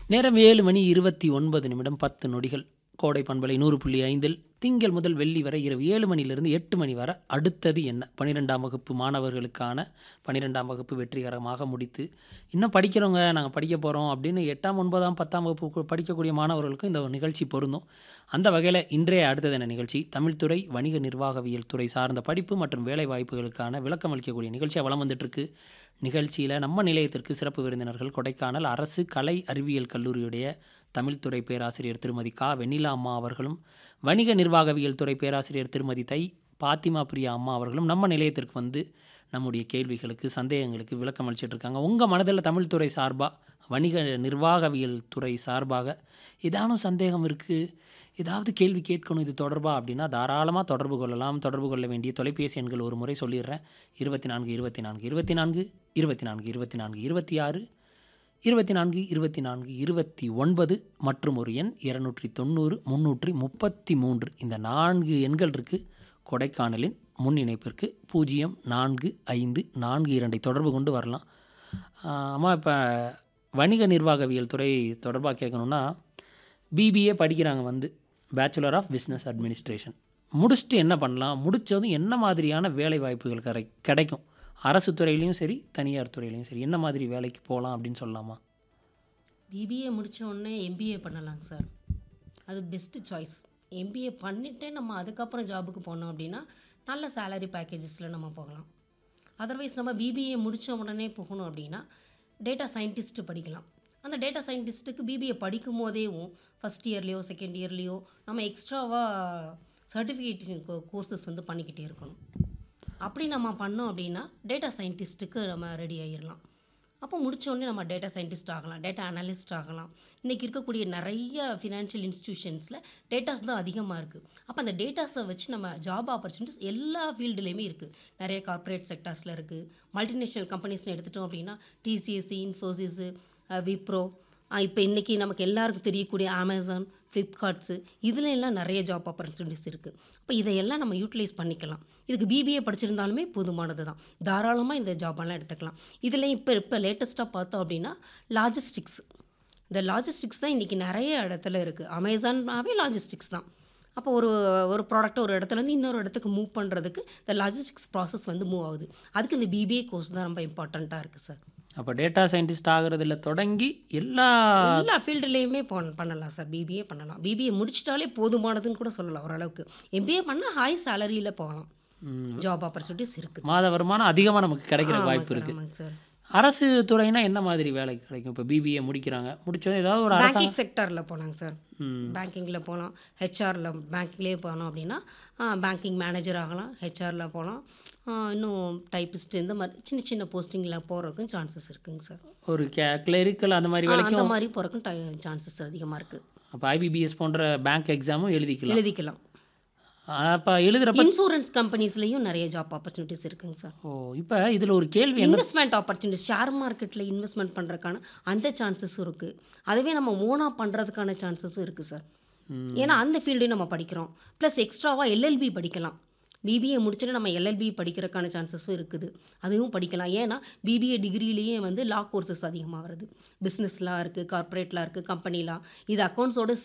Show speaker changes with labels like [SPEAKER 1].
[SPEAKER 1] நேரம் ஏழு மணி இருபத்தி ஒன்பது நிமிடம் பத்து நொடிகள் கோடை பண்பலை நூறு புள்ளி ஐந்தில் திங்கள் முதல் வெள்ளி வரை இரவு ஏழு மணியிலிருந்து எட்டு மணி வரை அடுத்தது என்ன பன்னிரெண்டாம் வகுப்பு மாணவர்களுக்கான பன்னிரெண்டாம் வகுப்பு வெற்றிகரமாக முடித்து இன்னும் படிக்கிறவங்க நாங்கள் படிக்க போகிறோம் அப்படின்னு எட்டாம் ஒன்பதாம் பத்தாம் வகுப்பு கு- படிக்கக்கூடிய மாணவர்களுக்கும் இந்த நிகழ்ச்சி பொருந்தும் அந்த வகையில் இன்றைய அடுத்தது என்ன நிகழ்ச்சி தமிழ்துறை வணிக நிர்வாகவியல் துறை சார்ந்த படிப்பு மற்றும் வேலை வாய்ப்புகளுக்கான விளக்கம் அளிக்கக்கூடிய நிகழ்ச்சியாக வளம் வந்துட்டுருக்கு நிகழ்ச்சியில் நம்ம நிலையத்திற்கு சிறப்பு விருந்தினர்கள் கொடைக்கானல் அரசு கலை அறிவியல் கல்லூரியுடைய தமிழ்துறை பேராசிரியர் திருமதி கா வெண்ணிலா அம்மா அவர்களும் வணிக நிர்வாகவியல் துறை பேராசிரியர் திருமதி தை பாத்திமா பிரியா அம்மா அவர்களும் நம்ம நிலையத்திற்கு வந்து நம்முடைய கேள்விகளுக்கு சந்தேகங்களுக்கு விளக்கம் அளிச்சிட்டு இருக்காங்க உங்கள் மனதில் தமிழ்துறை சார்பாக வணிக நிர்வாகவியல் துறை சார்பாக ஏதானும் சந்தேகம் இருக்குது ஏதாவது கேள்வி கேட்கணும் இது தொடர்பாக அப்படின்னா தாராளமாக தொடர்பு கொள்ளலாம் தொடர்பு கொள்ள வேண்டிய தொலைபேசி எண்கள் ஒரு முறை சொல்லிடுறேன் இருபத்தி நான்கு இருபத்தி நான்கு இருபத்தி நான்கு இருபத்தி நான்கு இருபத்தி நான்கு இருபத்தி ஆறு இருபத்தி நான்கு இருபத்தி நான்கு இருபத்தி ஒன்பது மற்றும் ஒரு எண் இருநூற்றி தொண்ணூறு முந்நூற்றி முப்பத்தி மூன்று இந்த நான்கு எண்கள் இருக்குது கொடைக்கானலின் முன் இணைப்பிற்கு பூஜ்ஜியம் நான்கு ஐந்து நான்கு இரண்டை தொடர்பு கொண்டு வரலாம் ஆஹ் அம்மா இப்போ வணிக நிர்வாகவியல் துறை தொடர்பாக கேட்கணுன்னா பிபிஏ படிக்கிறாங்க வந்து பேச்சுலர் ஆஃப் பிஸ்னஸ் அட்மினிஸ்ட்ரேஷன் முடிச்சுட்டு என்ன பண்ணலாம் முடித்ததும் என்ன மாதிரியான வேலை வாய்ப்புகள் கிடை கிடைக்கும் அரசு துறையிலையும் சரி தனியார் துறையிலையும் சரி என்ன மாதிரி வேலைக்கு போகலாம் அப்படின்னு சொல்லலாமா
[SPEAKER 2] பிபிஏ முடிச்ச உடனே எம்பிஏ பண்ணலாங்க சார் அது பெஸ்ட்டு சாய்ஸ் எம்பிஏ பண்ணிவிட்டு நம்ம அதுக்கப்புறம் ஜாபுக்கு போனோம் அப்படின்னா நல்ல சேலரி பேக்கேஜஸில் நம்ம போகலாம் அதர்வைஸ் நம்ம பிபிஏ முடித்த உடனே போகணும் அப்படின்னா டேட்டா சயின்டிஸ்ட்டு படிக்கலாம் அந்த டேட்டா சயின்டிஸ்ட்டுக்கு பிபிஏ படிக்கும் போதேவும் ஃபஸ்ட் இயர்லேயோ செகண்ட் இயர்லேயோ நம்ம எக்ஸ்ட்ராவாக சர்டிஃபிகேஷன் கோர்சஸ் வந்து பண்ணிக்கிட்டே இருக்கணும் அப்படி நம்ம பண்ணோம் அப்படின்னா டேட்டா சயின்டிஸ்ட்டுக்கு நம்ம ரெடி ஆகிடலாம் அப்போ முடிச்ச உடனே நம்ம டேட்டா சயின்டிஸ்ட் ஆகலாம் டேட்டா அனலிஸ்ட் ஆகலாம் இன்றைக்கி இருக்கக்கூடிய நிறைய ஃபினான்ஷியல் இன்ஸ்டிடியூஷன்ஸில் டேட்டாஸ் தான் அதிகமாக இருக்குது அப்போ அந்த டேட்டாஸை வச்சு நம்ம ஜாப் ஆப்பர்ச்சுனிட்டிஸ் எல்லா ஃபீல்டுலேயுமே இருக்குது நிறைய கார்ப்பரேட் செக்டார்ஸில் இருக்குது மல்டிநேஷ்னல் கம்பெனிஸ்னு எடுத்துட்டோம் அப்படின்னா டிசிஎஸ்சி இன்ஃபோசிஸு விப்ரோ இப்போ இன்றைக்கி நமக்கு எல்லாருக்கும் தெரியக்கூடிய அமேசான் ஃப்ளிப்கார்ட்ஸு இதுல எல்லாம் நிறைய ஜாப் ஆப்பர்ச்சுனிட்டிஸ் இருக்குது அப்போ இதையெல்லாம் நம்ம யூட்டிலைஸ் பண்ணிக்கலாம் இதுக்கு பிபிஏ படிச்சிருந்தாலுமே போதுமானது தான் தாராளமாக இந்த ஜாபெல்லாம் எடுத்துக்கலாம் இதில் இப்போ இப்போ லேட்டஸ்ட்டாக பார்த்தோம் அப்படின்னா லாஜிஸ்டிக்ஸ் இந்த லாஜிஸ்டிக்ஸ் தான் இன்றைக்கி நிறைய இடத்துல இருக்குது அமேசான்னாவே லாஜிஸ்டிக்ஸ் தான் அப்போ ஒரு ஒரு ப்ராடக்ட்டை ஒரு இடத்துல இருந்து இன்னொரு இடத்துக்கு மூவ் பண்ணுறதுக்கு இந்த லாஜிஸ்டிக்ஸ் ப்ராசஸ் வந்து மூவ் ஆகுது அதுக்கு இந்த பிபிஏ கோர்ஸ் தான் ரொம்ப இம்பார்ட்டண்ட்டாக இருக்குது சார்
[SPEAKER 1] அப்போ டேட்டா சயின்டிஸ்ட் ஆகிறதுல தொடங்கி எல்லா
[SPEAKER 2] எல்லா ஃபீல்டுலேயுமே பண்ணலாம் சார் பிபிஏ பண்ணலாம் பிபிஏ முடிச்சிட்டாலே போதுமானதுன்னு கூட சொல்லலாம் ஓரளவுக்கு எம்பிஏ பண்ணால் ஹை சேலரியில் போகலாம் ஜாப் ஆப்பர்ச்சுனிட்டிஸ் இருக்குது
[SPEAKER 1] மாத வருமானம் அதிகமாக நமக்கு கிடைக்கிற
[SPEAKER 2] ஆமாங்க
[SPEAKER 1] வாய்ப்பு
[SPEAKER 2] சார்,
[SPEAKER 1] இருக்குது
[SPEAKER 2] ஆமாங்க சார்
[SPEAKER 1] அரசு துறைனா என்ன மாதிரி வேலை கிடைக்கும் இப்போ பிபிஏ முடிக்கிறாங்க முடிச்சதும் ஏதாவது ஒரு அரசாங்க
[SPEAKER 2] பேங்கிங் செக்டரில் போகலாங்க சார் பேங்கிங்கில் போகலாம் ஹெச்ஆரில் பேங்க்லேயே போனோம் அப்படின்னா பேங்கிங் மேனேஜர் ஆகலாம் ஹெச்ஆரில் போகலாம் இன்னும் டைப்பிஸ்ட் இந்த மாதிரி சின்ன சின்ன போஸ்டிங்கில் போகிறதுக்கும் சான்சஸ் இருக்குங்க சார்
[SPEAKER 1] ஒரு கே கிளரிக்கல் அந்த மாதிரி
[SPEAKER 2] ஆ,
[SPEAKER 1] வேலைக்கும்
[SPEAKER 2] அந்த மாதிரி போகிறதுக்கும் சான்சஸ் அதிகமாக இருக்குது
[SPEAKER 1] அப்போ ஐபிபிஎஸ் போன்ற பேங்க் எக்ஸாமும் எழுதிக்கலாம்
[SPEAKER 2] எழுதிக்கலாம்
[SPEAKER 1] அப்போ எழுதுறப்ப
[SPEAKER 2] இன்சூரன்ஸ் கம்பெனிஸ்லேயும் நிறைய ஜாப் ஆப்பர்ச்சுனிட்டிஸ் இருக்குங்க சார்
[SPEAKER 1] ஓ இப்போ இதில் ஒரு கேள்வி என்ன
[SPEAKER 2] இன்வெஸ்ட்மெண்ட் ஆப்பர்ச்சுனிட்டி ஷேர் மார்க்கெட்டில் இன்வெஸ்ட்மெண்ட் பண்ணுறதுக்கான அந்த சான்சஸும் இருக்குது அதுவே நம்ம ஓனாக பண்ணுறதுக்கான சான்சஸும் இருக்குது சார் ஏன்னா அந்த ஃபீல்டையும் நம்ம படிக்கிறோம் ப்ளஸ் எக்ஸ்ட்ராவாக எல்எல்பி படிக்கலாம் பிபிஏ முடிச்சுட்டு நம்ம எல்எல்பி படிக்கிறதுக்கான சான்சஸும் இருக்குது அதுவும் படிக்கலாம் ஏன்னா பிபிஏ டிகிரிலேயே வந்து லா கோர்சஸ் அதிகமாக வருது பிஸ்னஸ் லா இருக்குது கார்ப்பரேட் லா இருக்குது கம்பெனி லா இது அக்கௌண்ட்ஸோடு